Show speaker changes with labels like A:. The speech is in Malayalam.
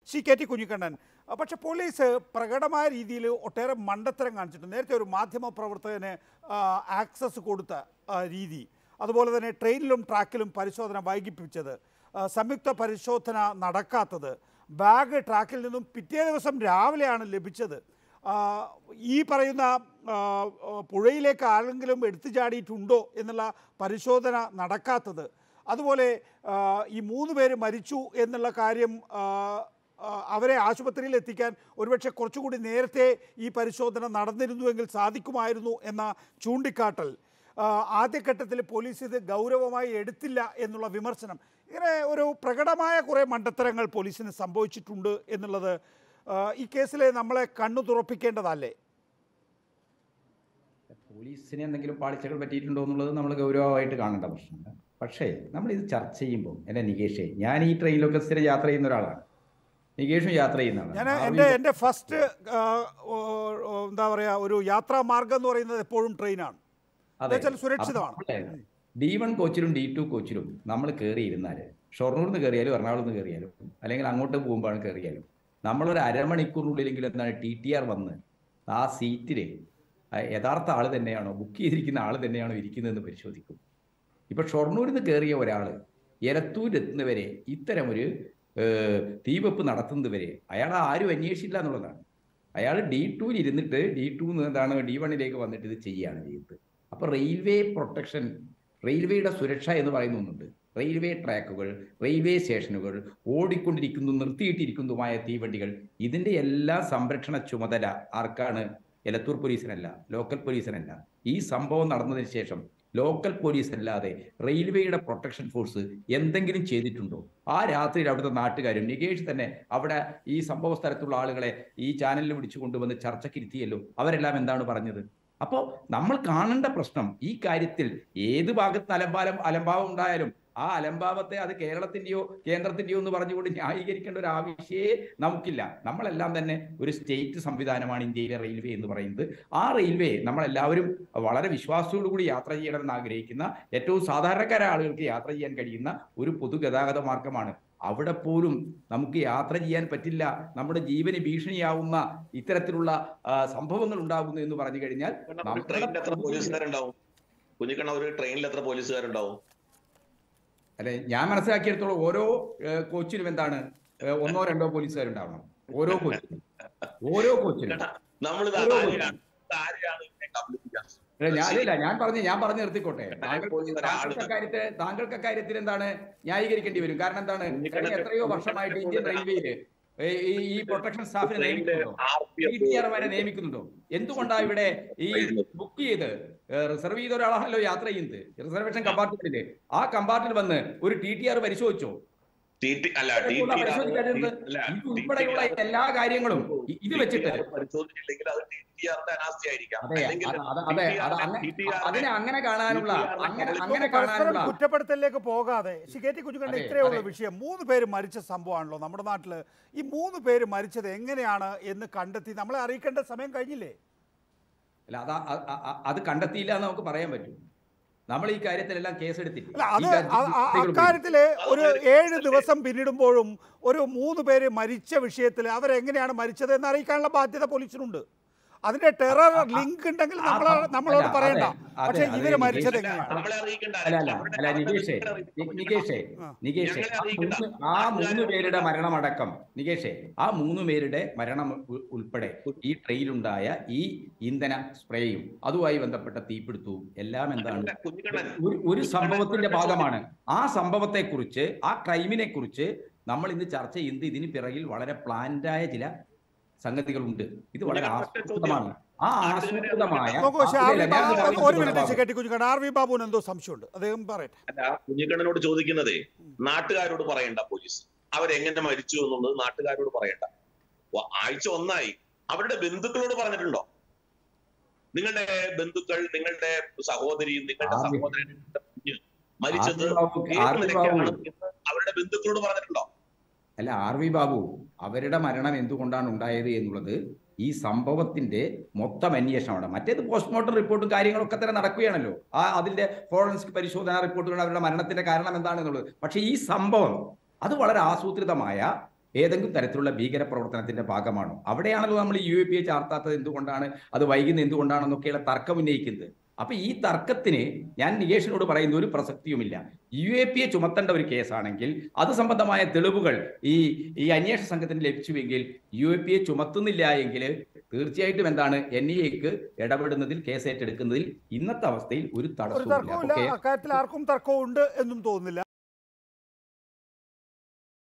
A: സി കെ ടി കുഞ്ഞിക്കണ്ണൻ ആ, പക്ഷെ പോലീസ് പ്രകടമായ രീതിയിൽ ഒട്ടേറെ മണ്ടത്തരം കാണിച്ചിട്ടുണ്ട് നേരത്തെ ഒരു മാധ്യമ പ്രവർത്തകന് ആ, ആക്സസ് കൊടുത്ത ആ, രീതി അതുപോലെ തന്നെ ട്രെയിനിലും ട്രാക്കിലും പരിശോധന വൈകിപ്പിച്ചത് ആ, സംയുക്ത പരിശോധന നടക്കാത്തത് ബാഗ് ട്രാക്കിൽ നിന്നും പിറ്റേ ദിവസം രാവിലെയാണ് ലഭിച്ചത് ആ, ഈ പറയുന്ന ആ, ആ, പുഴയിലേക്ക് ആരെങ്കിലും എടുത്തു ചാടിയിട്ടുണ്ടോ എന്നുള്ള പരിശോധന നടക്കാത്തത് അതുപോലെ ആ, ഈ മൂന്ന് പേര് മരിച്ചു എന്നുള്ള കാര്യം ആ, ആ, അവരെ ആശുപത്രിയിൽ എത്തിക്കാൻ ഒരുപക്ഷെ കുറച്ചുകൂടി നേരത്തെ ഈ പരിശോധന നടന്നിരുന്നുവെങ്കിൽ സാധിക്കുമായിരുന്നു എന്ന ചൂണ്ടിക്കാട്ടൽ ആ, ആദ്യഘട്ടത്തിൽ പോലീസ് ഇത് ഗൗരവമായി എടുത്തില്ല എന്നുള്ള വിമർശനം ഇങ്ങനെ ഒരു പ്രകടമായ കുറേ മണ്ടത്തരങ്ങൾ പോലീസിന് സംഭവിച്ചിട്ടുണ്ട് എന്നുള്ളത് ആ, ഈ കേസിൽ നമ്മളെ കണ്ണു തുറപ്പിക്കേണ്ടതല്ലേ
B: പോലീസിന് എന്തെങ്കിലും പാളിച്ചകൾ പറ്റിയിട്ടുണ്ടോ എന്നുള്ളത് നമ്മൾ ഗൗരവമായിട്ട് കാണേണ്ട പ്രശ്നമുണ്ട് പക്ഷേ നമ്മൾ ഇത് ചർച്ച ചെയ്യുമ്പോൾ എൻ്റെ നികേഷേ ഞാൻ ഈ ട്രെയിനിലൊക്കെ സ്ഥിരം യാത്ര ചെയ്യുന്ന ഒരാളാണ് നികേഷും യാത്ര ചെയ്യുന്ന
A: ഞാൻ
B: ആളാണ്
A: എൻ്റെ എൻ്റെ ഫസ്റ്റ് എന്താ പറയുക ഒരു യാത്രാ മാർഗം എന്ന് പറയുന്നത് എപ്പോഴും ട്രെയിനാണ് എന്നുവെച്ചാൽ സുരക്ഷിതമാണ്
B: ഡി വൺ കോച്ചിലും ഡി ടു കോച്ചിലും നമ്മൾ കയറി ഇരുന്നാൽ ഷൊർണൂർ നിന്ന് കയറിയാലും എറണാകുളത്ത് നിന്ന് കയറിയാലും അല്ലെങ്കിൽ അങ്ങോട്ട് പോകുമ്പോഴാണ് കയറിയാലും നമ്മളൊരു അരമണിക്കൂറിനുള്ളിലെങ്കിലും എന്താണ് ടി ടി ആർ വന്ന് ആ സീറ്റിൽ യഥാർത്ഥ ആൾ തന്നെയാണോ ബുക്ക് ചെയ്തിരിക്കുന്ന ആൾ തന്നെയാണോ ഇരിക്കുന്നതെന്ന് പരിശോധിക്കും ഇപ്പൊ ഷൊർണൂരിൽ നിന്ന് കയറിയ ഒരാൾ എലത്തൂരെത്തുന്നവരെ ഇത്തരം ഒരു ഏഹ്, തീവെപ്പ് നടത്തുന്നതുവരെ അയാൾ ആരും അന്വേഷിച്ചില്ല എന്നുള്ളതാണ് അയാൾ ഡി ടുവിൽ ഇരുന്നിട്ട് ഡി ടു എന്താണ് ഡി വണ്ണിലേക്ക് വന്നിട്ട് ഇത് ചെയ്യുകയാണ് ചെയ്യുന്നത് അപ്പൊ റെയിൽവേ പ്രൊട്ടക്ഷൻ റെയിൽവേയുടെ സുരക്ഷ എന്ന് പറയുന്ന ഒന്നുണ്ട് റെയിൽവേ ട്രാക്കുകൾ റെയിൽവേ സ്റ്റേഷനുകൾ ഓടിക്കൊണ്ടിരിക്കുന്നു നിർത്തിയിട്ടിരിക്കുന്നതുമായ തീവണ്ടികൾ ഇതിന്റെ എല്ലാ സംരക്ഷണ ചുമതല ആർക്കാണ് എലത്തൂർ പോലീസിനല്ല ലോക്കൽ പോലീസിനല്ല ഈ സംഭവം നടന്നതിന് ശേഷം ലോക്കൽ പോലീസ് അല്ലാതെ റെയിൽവേയുടെ പ്രൊട്ടക്ഷൻ ഫോഴ്സ് എന്തെങ്കിലും ചെയ്തിട്ടുണ്ടോ ആ രാത്രിയിൽ അവിടുത്തെ നാട്ടുകാരും നികേഷ് തന്നെ അവിടെ ഈ സംഭവ സ്ഥലത്തുള്ള ആളുകളെ ഈ ചാനലിൽ വിളിച്ചു കൊണ്ടുവന്ന് ചർച്ചയ്ക്കിരുത്തിയല്ലോ അവരെല്ലാം എന്താണ് പറഞ്ഞത് അപ്പോൾ നമ്മൾ കാണേണ്ട പ്രശ്നം ഈ കാര്യത്തിൽ ഏത് ഭാഗത്ത് അലംബാലം അലംഭാവം ഉണ്ടായാലും ആ അലംഭാവത്തെ അത് കേരളത്തിന്റെയോ കേന്ദ്രത്തിന്റെയോ എന്ന് പറഞ്ഞുകൊണ്ട് ന്യായീകരിക്കേണ്ട ഒരു ആവശ്യമേ നമുക്കില്ല നമ്മളെല്ലാം തന്നെ ഒരു സ്റ്റേറ്റ് സംവിധാനമാണ് ഇന്ത്യയിലെ റെയിൽവേ എന്ന് പറയുന്നത് ആ റെയിൽവേ നമ്മളെല്ലാവരും വളരെ വിശ്വാസത്തോടുകൂടി യാത്ര ചെയ്യണമെന്ന് ആഗ്രഹിക്കുന്ന ഏറ്റവും സാധാരണക്കാരായ ആളുകൾക്ക് യാത്ര ചെയ്യാൻ കഴിയുന്ന ഒരു പൊതുഗതാഗത മാർഗമാണ് അവിടെ പോലും നമുക്ക് യാത്ര ചെയ്യാൻ പറ്റില്ല നമ്മുടെ ജീവന് ഭീഷണിയാവുന്ന ഇത്തരത്തിലുള്ള ആ, സംഭവങ്ങൾ ഉണ്ടാകുന്നു എന്ന് പറഞ്ഞു കഴിഞ്ഞാൽ
C: ഒരു ട്രെയിനിൽ എത്ര പോലീസുകാരുണ്ടാവും കുഞ്ഞിക്കണ്ണ ഒരു ട്രെയിനിൽ എത്ര പോലീസുകാരുണ്ടാവും
B: അല്ലെ ഞാൻ മനസ്സിലാക്കിയെടുത്തോളം ഓരോ ഏഹ്, കോച്ചിലും എന്താണ് ഏഹ്, ഒന്നോ രണ്ടോ പോലീസുകാരുണ്ടാവണം ഓരോ കോച്ചിലും ഓരോ കോച്ചിലും
C: നമ്മളിത്
B: ഓരോ
C: ആരെയാണ് ഇത് ആരെയാണ് ഇതിനെ കബളിപ്പിക്കാൻ
B: അല്ല, ഞാൻ ഇല്ല ഞാൻ പറഞ്ഞു ഞാൻ പറഞ്ഞു നിർത്തിക്കോട്ടെ താങ്കൾ
C: പോലീസ്
B: താങ്കൾക്ക് അക്കാര്യത്തിൽ താങ്കൾക്ക് അക്കാര്യത്തിൽ എന്താണ് ന്യായീകരിക്കേണ്ടി വരും കാരണം എന്താണ് കഴിഞ്ഞ എത്രയോ വർഷമായിട്ട് ഇന്ത്യൻ റെയിൽവേയില് ഈ- ഈ- ഈ പ്രൊട്ടക്ഷൻ സ്റ്റാഫിനെ നിയമിക്കുന്നുണ്ടോ ടി ടി ആർ വരെ നിയമിക്കുന്നുണ്ടോ എന്തുകൊണ്ടാണ് ഇവിടെ ഈ ബുക്ക് ചെയ്ത് റിസർവ് ചെയ്ത ഒരാളാണല്ലോ യാത്ര ചെയ്യുന്നത് റിസർവേഷൻ കമ്പാർട്ട്മെന്റില് ആ കമ്പാർട്ട്മെന്റിൽ വന്ന് ഒരു ടി ടി ആർ പരിശോധിച്ചോ
C: TT അല്ല ടി
B: ഇതുകൊണ്ടാ പരിശോധിക്കാതിരുന്നത്? ഇത് ഉൾപ്പെടെയുള്ള എല്ലാ കാര്യങ്ങളും ഇ- ഇത് വെച്ചിട്ട്
C: പരിശോധിച്ചില്ലെങ്കിൽ അത് ടി ടി ആറിന്റെ അനാസ്ഥയായിരിക്കാം
B: അതെ
C: അല്ലെങ്കിൽ
B: അത് അത് അതെ അത് അങ്ങനെ അതിനെ അങ്ങനെ കാണാനുള്ള അങ്ങനെ അങ്ങനെ
A: പരസ്പരം
B: കാണാനുള്ള
A: കുറ്റപ്പെടുത്തലിലേക്ക് പോകാതെ ശ്രീ കെ ടി കുഞ്ഞുകണ്ണ
B: അതെ,
A: ഇത്രയേ ഉള്ള
B: അതെ.
A: വിഷയം മൂന്ന് പേര് മരിച്ച സംഭവമാണല്ലോ നമ്മുടെ നാട്ടിൽ ഈ മൂന്ന് പേര് മരിച്ചത് എങ്ങനെയാണ് എന്ന് കണ്ടെത്തി നമ്മളെ അറിയിക്കേണ്ട സമയം കഴിഞ്ഞില്ലേ
B: അല്ല അത് അ- അ- അ- അത് കണ്ടെത്തിയില്ല എന്ന് നമുക്ക് പറയാൻ പറ്റും നമ്മൾ ഈ കാര്യത്തിലെല്ലാം കേസെടുത്തില്ല
A: അല്ല അത്
B: ഈ കാര്യത്തിൽ
A: ആ- ആ-
B: കുട്ടികൾ
A: അക്കാര്യത്തില് ഒരു ഏഴ് ദിവസം പിന്നിടുമ്പോഴും ഒരു മൂന്ന് പേര് മരിച്ച വിഷയത്തിൽ അവരെങ്ങനെയാണ് മരിച്ചത് എന്ന് അറിയിക്കാനുള്ള ബാധ്യത പോലീസിനുണ്ട് അതിന്റെ ടെറർ ലിങ്ക് ഉണ്ടെങ്കിൽ നമ്മൾ
B: ആ,
A: നമ്മളോട്
B: അല്ല,
A: പറയണ്ട
B: അതെ,
A: പക്ഷെ
B: അതെ,
A: ഇവര്
B: അതെ,
A: മരിച്ചത്
C: അല്ല,
A: എങ്ങനെയാണ്
C: നമ്മളെ അറിയിക്കേണ്ട
B: അല്ല അല്ല
C: അവരുടെ
B: അല്ല നികേഷേ
C: അവരുടെ അറിയിക്കണം.
B: നികേഷേ
A: ആ.
B: നികേഷേ
C: ഞങ്ങളെ
B: ആ
C: അറിയിക്കണ്ട.
B: മൂന്ന് ആ മൂന്ന് പേരുടെ മരണമടക്കം നികേഷേ ആ മൂന്ന് പേരുടെ മരണം ഉ- ഉൾപ്പെടെ ഈ ട്രെയിലുണ്ടായ ഈ ഇന്ധന സ്പ്രേയും അതുമായി ബന്ധപ്പെട്ട തീപിടുത്തവും എല്ലാം എന്താണ്
C: അല്ല, കുഞ്ഞിക്കണ്ണൻ
B: ഒരു ഒരു സംഭവത്തിന്റെ ഭാഗമാണ് ആ സംഭവത്തെ കുറിച്ച് ആ ക്രൈമിനെ കുറിച്ച് നമ്മൾ ഇന്ന് ചർച്ച ചെയ്യുന്നത് ഇതിന് പിറകിൽ വളരെ പ്ലാൻഡായ ചില സംഗതികളുണ്ട് ഇത് വളരെ ആസൂത്രിതമാണ് ആ ആസൂത്രിതമായ
A: നോക്കൂ പക്ഷേ
B: ആ,
A: ആർ
B: ഇല്ല,
A: വി
B: ഞാൻ
A: ബാബു
B: ഇത്
A: ഒരു
B: പറഞ്ഞിട്ട്
A: minute
B: Babu.
A: Shri K T Kunjukanna R V ബാബുവിന് എന്തോ സംശയമുണ്ട് അദ്ദേഹം പറയട്ടെ
C: അല്ല കുഞ്ഞിക്കണ്ണനോട് ചോദിക്കുന്നതേ നാട്ടുകാരോട് പറയണ്ട പോലീസ് അവരെങ്ങനെ മരിച്ചു എന്നുള്ളത് നാട്ടുകാരോട് പറയണ്ട വ- ആഴ്ച ഒന്നായി അവരുടെ ബന്ധുക്കളോട് പറഞ്ഞിട്ടുണ്ടോ നിങ്ങളുടെ ബന്ധുക്കൾ നിങ്ങളുടെ സഹോദരി നിങ്ങളുടെ
B: ആദ്യം-
C: സഹോദരൻ നിങ്ങളുടെ കുഞ്ഞ് മരിച്ചത്
B: ആർ വി ബാബു-
C: ഏത്
B: ആർ വി
C: നിലയ്ക്കാണ്
B: ബാബു.
C: എന്ന് അവരുടെ ബന്ധുക്കളോട് പറഞ്ഞിട്ടുണ്ടോ
B: അല്ല ആർ വി ബാബു അവരുടെ മരണം എന്തുകൊണ്ടാണ് ഉണ്ടായത് എന്നുള്ളത് ഈ സംഭവത്തിന്റെ മൊത്തം അന്വേഷണമാണ് മറ്റേത് പോസ്റ്റ്മോർട്ടം റിപ്പോർട്ടും കാര്യങ്ങളൊക്കെ തന്നെ നടക്കുകയാണല്ലോ ആ അതിന്റെ ഫോറൻസിക് പരിശോധനാ റിപ്പോർട്ടുകൾ അവരുടെ മരണത്തിന്റെ കാരണം എന്താണെന്നുള്ളത് പക്ഷേ ഈ സംഭവം അത് വളരെ ആസൂത്രിതമായ ഏതെങ്കിലും തരത്തിലുള്ള ഭീകര പ്രവർത്തനത്തിന്റെ ഭാഗമാണോ അവിടെയാണല്ലോ നമ്മൾ യു എ പി എ ചാർത്താത്തത് എന്തുകൊണ്ടാണ് അത് വൈകുന്നത് എന്തുകൊണ്ടാണെന്നൊക്കെയുള്ള തർക്കം ഉന്നയിക്കുന്നത് അപ്പൊ ഈ തർക്കത്തിന് ഞാൻ നികേഷിനോട് പറയുന്ന ഒരു പ്രസക്തിയുമില്ല യു എ പി എ ചുമത്തേണ്ട ഒരു കേസാണെങ്കിൽ അത് സംബന്ധമായ തെളിവുകൾ ഈ ഈ അന്വേഷണ സംഘത്തിന് ലഭിച്ചുവെങ്കിൽ യു എ പി എ ചുമത്തുന്നില്ല എങ്കിൽ തീർച്ചയായിട്ടും എന്താണ് എൻ ഐ എക്ക് ഇടപെടുന്നതിൽ കേസ് ഏറ്റെടുക്കുന്നതിൽ ഇന്നത്തെ അവസ്ഥയിൽ ഒരു
A: ഒരു
B: തടസ്സവുമില്ല
A: തർക്കവുമില്ല
B: അപ്പൊ കേ-
A: അക്കാര്യത്തിൽ ആർക്കും തർക്കവും ഉണ്ട് എന്നും തോന്നുന്നില്ല